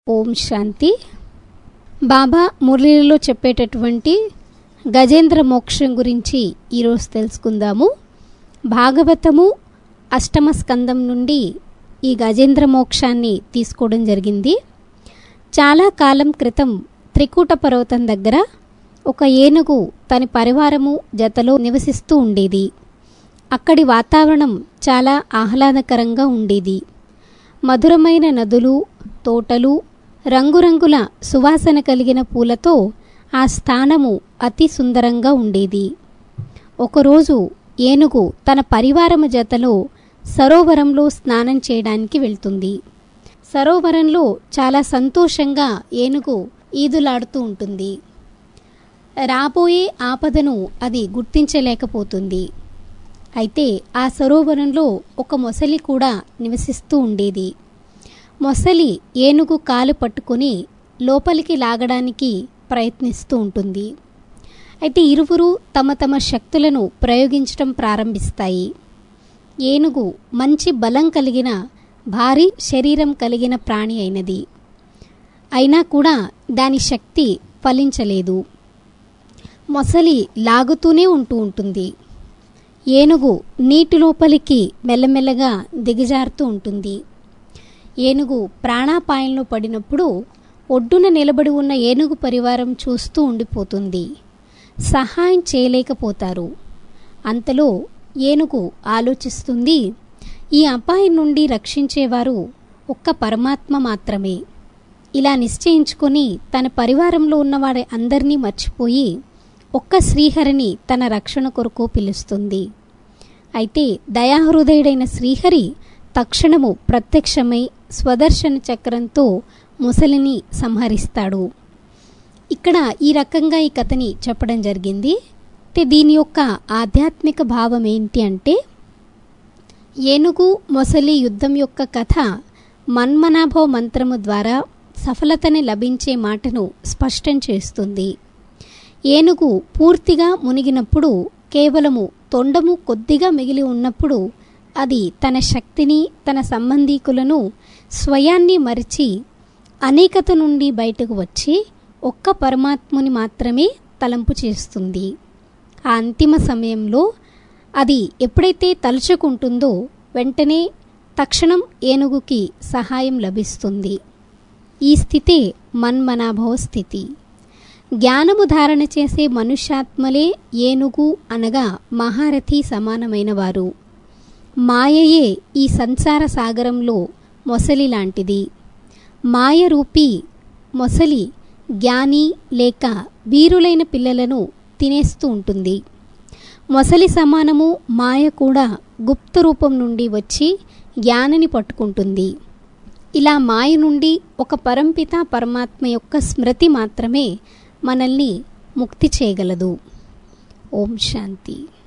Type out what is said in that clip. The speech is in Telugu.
ఓం శాంతి బాబా మురళిలో చెప్పేటటువంటి గజేంద్ర మోక్షం గురించి ఈరోజు తెలుసుకుందాము భాగవతము అష్టమ స్కందం నుండి ఈ గజేంద్ర మోక్షాన్ని తీసుకోవడం జరిగింది చాలా కాలం క్రితం త్రికూట పర్వతం దగ్గర ఒక ఏనుగు తన పరివారము జతలో నివసిస్తూ ఉండేది అక్కడి వాతావరణం చాలా ఆహ్లాదకరంగా ఉండేది మధురమైన నదులు తోటలు రంగురంగుల సువాసన కలిగిన పూలతో ఆ స్థానము అతి సుందరంగా ఉండేది ఒకరోజు ఏనుగు తన పరివారము జతలో సరోవరంలో స్నానం చేయడానికి వెళ్తుంది సరోవరంలో చాలా సంతోషంగా ఏనుగు ఈదులాడుతూ ఉంటుంది రాబోయే ఆపదను అది గుర్తించలేకపోతుంది అయితే ఆ సరోవరంలో ఒక మొసలి కూడా నివసిస్తూ ఉండేది మొసలి ఏనుగు కాలు పట్టుకొని లోపలికి లాగడానికి ప్రయత్నిస్తూ ఉంటుంది అయితే ఇరువురు తమ తమ శక్తులను ప్రయోగించడం ప్రారంభిస్తాయి ఏనుగు మంచి బలం కలిగిన భారీ శరీరం కలిగిన ప్రాణి అయినది అయినా కూడా దాని శక్తి ఫలించలేదు మొసలి లాగుతూనే ఉంటూ ఉంటుంది ఏనుగు నీటి లోపలికి మెల్లమెల్లగా దిగజారుతూ ఉంటుంది ఏనుగు ప్రాణాపాయంలో పడినప్పుడు ఒడ్డున నిలబడి ఉన్న ఏనుగు పరివారం చూస్తూ ఉండిపోతుంది సహాయం చేయలేకపోతారు అంతలో ఏనుగు ఆలోచిస్తుంది ఈ అపాయం నుండి రక్షించేవారు ఒక్క పరమాత్మ మాత్రమే ఇలా నిశ్చయించుకొని తన పరివారంలో ఉన్నవాడి అందరినీ మర్చిపోయి ఒక్క శ్రీహరిని తన రక్షణ కొరకు పిలుస్తుంది అయితే దయాహృదయుడైన శ్రీహరి తక్షణము ప్రత్యక్షమై స్వదర్శన చక్రంతో ముసలిని సంహరిస్తాడు ఇక్కడ ఈ రకంగా ఈ కథని చెప్పడం జరిగింది అయితే దీని యొక్క ఆధ్యాత్మిక భావం ఏంటి అంటే ఏనుగు మొసలి యుద్ధం యొక్క కథ మన్మనాభో మంత్రము ద్వారా సఫలతని లభించే మాటను స్పష్టం చేస్తుంది ఏనుగు పూర్తిగా మునిగినప్పుడు కేవలము తొండము కొద్దిగా మిగిలి ఉన్నప్పుడు అది తన శక్తిని తన సంబంధీకులను స్వయాన్ని మరిచి అనేకత నుండి బయటకు వచ్చి ఒక్క పరమాత్ముని మాత్రమే తలంపు చేస్తుంది ఆ అంతిమ సమయంలో అది ఎప్పుడైతే తలుచుకుంటుందో వెంటనే తక్షణం ఏనుగుకి సహాయం లభిస్తుంది ఈ స్థితే మన్మనాభవ స్థితి జ్ఞానము ధారణ చేసే మనుష్యాత్మలే ఏనుగు అనగా మహారథి సమానమైన వారు మాయయే ఈ సంసార సాగరంలో మొసలి లాంటిది మాయరూపి మొసలి జ్ఞాని లేక వీరులైన పిల్లలను తినేస్తూ ఉంటుంది మొసలి సమానము మాయ కూడా గుప్త రూపం నుండి వచ్చి జ్ఞానిని పట్టుకుంటుంది ఇలా మాయ నుండి ఒక పరంపిత పరమాత్మ యొక్క స్మృతి మాత్రమే మనల్ని ముక్తి చేయగలదు ఓం శాంతి